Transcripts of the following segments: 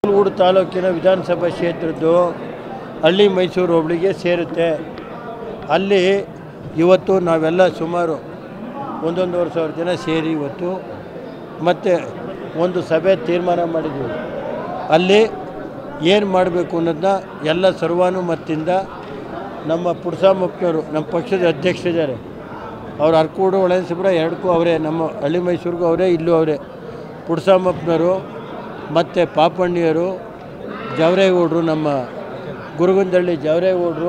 ಊರು ತಾಲೂಕಿನ ವಿಧಾನಸಭಾ ಕ್ಷೇತ್ರದ್ದು ಹಳ್ಳಿ ಮೈಸೂರು ಹೋಬಳಿಗೆ ಸೇರುತ್ತೆ ಅಲ್ಲಿ ಇವತ್ತು ನಾವೆಲ್ಲ ಸುಮಾರು ಒಂದೊಂದೂವರೆ ಸಾವಿರ ಜನ ಸೇರಿ ಇವತ್ತು ಮತ್ತು ಒಂದು ಸಭೆ ತೀರ್ಮಾನ ಮಾಡಿದ್ವಿ ಅಲ್ಲಿ ಏನು ಮಾಡಬೇಕು ಅನ್ನೋದನ್ನ ಎಲ್ಲ ಸರ್ವಾನುಮತದಿಂದ ನಮ್ಮ ಪುಡ್ಸಾಮಪ್ಪನವರು ನಮ್ಮ ಪಕ್ಷದ ಅಧ್ಯಕ್ಷರಿದ್ದಾರೆ ಅವ್ರು ಅರ್ಕೂಡು ಒಳಸಿಬ್ರ ಎರಡಕ್ಕೂ ಅವರೇ ನಮ್ಮ ಹಳ್ಳಿ ಮೈಸೂರಿಗೂ ಅವರೇ ಇಲ್ಲೂ ಅವರೇ ಪುಡ್ಸಾಮಪ್ಪನವರು ಮತ್ತು ಪಾಪಣ್ಣಿಯರು ಜವರೇಗೌಡರು ನಮ್ಮ ಗುರುಗುಂದಳ್ಳಿ ಜವರೇಗೌಡರು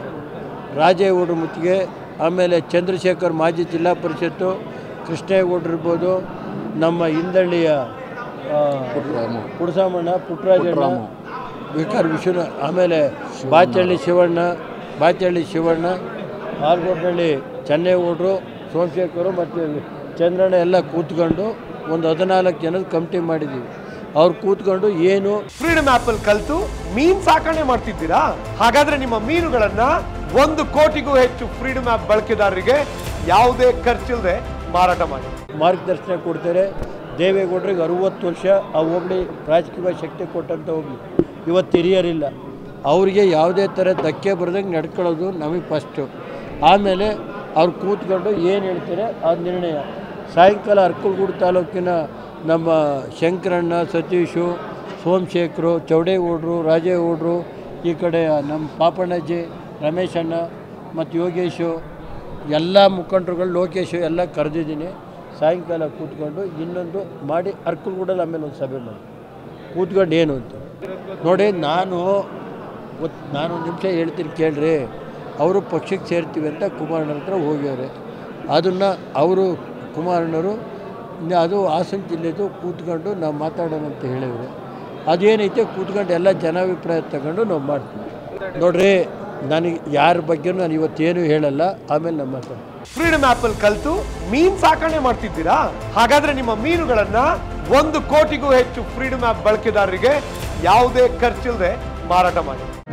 ರಾಜೇಗೌಡರು ಮುತ್ತಿಗೆ ಆಮೇಲೆ ಚಂದ್ರಶೇಖರ್ ಮಾಜಿ ಜಿಲ್ಲಾ ಪರಿಷತ್ತು ಕೃಷ್ಣೇಗೌಡರು ಇರ್ಬೋದು ನಮ್ಮ ಹಿಂದಳ್ಳಿಯ ಆ, ಪುಡ್ಸಾಮಣ್ಣ ಪುಟ್ಟರಾಜಣ್ಣ ವಿಕಾರ ವಿಶ್ವನ ಆಮೇಲೆ ಬಾಚಹಳ್ಳಿ ಶಿವಣ್ಣ ಬಾಚಹಳ್ಳಿ ಶಿವಣ್ಣ ಆರ್ಗೋಡ್ನಳ್ಳಿ ಚೆನ್ನೇಗೌಡರು ಸೋಮಶೇಖರು ಮತ್ತು ಚಂದ್ರಣ್ಣ ಎಲ್ಲ ಕೂತ್ಕೊಂಡು ಒಂದು ಹದಿನಾಲ್ಕು ಜನದ ಕಮಿಟಿ ಮಾಡಿದ್ದೀವಿ ಅವ್ರು ಕೂತ್ಕೊಂಡು ಏನು ಫ್ರೀಡಮ್ ಆಪ್ ಅಲ್ಲಿ ಕಲ್ತು ಮೀನ್ ಸಾಕಣೆ ಮಾಡ್ತಿದ್ದೀರಾ ಹಾಗಾದ್ರೆ ನಿಮ್ಮ ಮೀನುಗಳನ್ನ ಒಂದು ಕೋಟಿಗೂ ಹೆಚ್ಚು ಫ್ರೀಡಮ್ ಆಪ್ ಬಳಕೆದಾರರಿಗೆ ಯಾವುದೇ ಖರ್ಚಿಲ್ಲದೆ ಮಾರಾಟ ಮಾಡಿ ಮಾರ್ಗದರ್ಶನ ಕೊಡ್ತಾರೆ ದೇವೇಗೌಡರಿಗೆ ಅರುವತ್ತು ವರ್ಷ ಆ ಹೋಬಳಿ ರಾಜಕೀಯ ಶಕ್ತಿ ಕೊಟ್ಟಂಥ ಹೋಬಳಿ ಇವತ್ತು ಹಿರಿಯರಿಲ್ಲ ಅವರಿಗೆ ಯಾವುದೇ ಥರ ಧಕ್ಕೆ ಬರದಂಗೆ ನಡ್ಕೊಳ್ಳೋದು ನಮಗೆ ಫಸ್ಟು ಆಮೇಲೆ ಅವ್ರು ಕೂತ್ಕೊಂಡು ಏನು ಹೇಳ್ತಾರೆ ಆ ನಿರ್ಣಯ ಸಾಯಂಕಾಲ ಅರ್ಕಲ್ಗೂಡು ತಾಲೂಕಿನ ನಮ್ಮ ಶಂಕರಣ್ಣ ಸತೀಶು ಸೋಮಶೇಖರು ಚೌಡೇಗೌಡರು ರಾಜೇಗೌಡರು ಈ ಕಡೆ ನಮ್ಮ ಪಾಪಣ್ಣಜ್ಜಿ ರಮೇಶಣ್ಣ ಮತ್ತು ಯೋಗೇಶು ಎಲ್ಲ ಮುಖಂಡರುಗಳು ಲೋಕೇಶು ಎಲ್ಲ ಕರೆದಿದ್ದೀನಿ ಸಾಯಂಕಾಲ ಕೂತ್ಕೊಂಡು ಇನ್ನೊಂದು ಮಾಡಿ ಅರ್ಕಲ್ಗೂಡಲ್ಲಿ ಆಮೇಲೆ ಒಂದು ಸಭೆ ಮಾಡಿ ಕೂತ್ಕೊಂಡು ಏನು ಅಂತ ನೋಡಿ ನಾನು ಗೊತ್ತು ನಾನು ಒಂದು ನಿಮಿಷ ಹೇಳ್ತೀನಿ ಕೇಳ್ರಿ ಅವರು ಪಕ್ಷಕ್ಕೆ ಸೇರ್ತೀವಿ ಅಂತ ಕುಮಾರಣ್ಣರ ಹತ್ರ ಹೋಗ್ಯವ್ರೆ ಅದನ್ನು ಅವರು ಕುಮಾರಣ್ಣವರು ಇನ್ನು ಅದು ಹಾಸನ ಜಿಲ್ಲೆದು ಕೂತ್ಕೊಂಡು ನಾವು ಮಾತಾಡೋಣ ಅಂತ ಹೇಳಿದ್ರು ಅದೇನೈತೆ ಕೂತ್ಕೊಂಡು ಎಲ್ಲ ಜನಾಭಿಪ್ರಾಯ ತಗೊಂಡು ನಾವು ಮಾಡ್ತೀವಿ ನೋಡ್ರಿ ನನಗೆ ಯಾರ ಬಗ್ಗೆನೂ ನಾನು ಇವತ್ತೇನು ಹೇಳಲ್ಲ ಆಮೇಲೆ ನಮ್ಮ ಮಾತಾಡ್ತೀನಿ ಫ್ರೀಡಮ್ ಆಪ್ ಅಲ್ಲಿ ಕಲ್ತು ಮೀನ್ ಸಾಕಣೆ ಮಾಡ್ತಿದ್ದೀರಾ ಹಾಗಾದ್ರೆ ನಿಮ್ಮ ಮೀನುಗಳನ್ನ ಒಂದು ಕೋಟಿಗೂ ಹೆಚ್ಚು ಫ್ರೀಡಮ್ ಆಪ್ ಬಳಕೆದಾರರಿಗೆ ಯಾವುದೇ ಖರ್ಚಿಲ್ಲದೆ ಮಾರಾಟ ಮಾಡಿ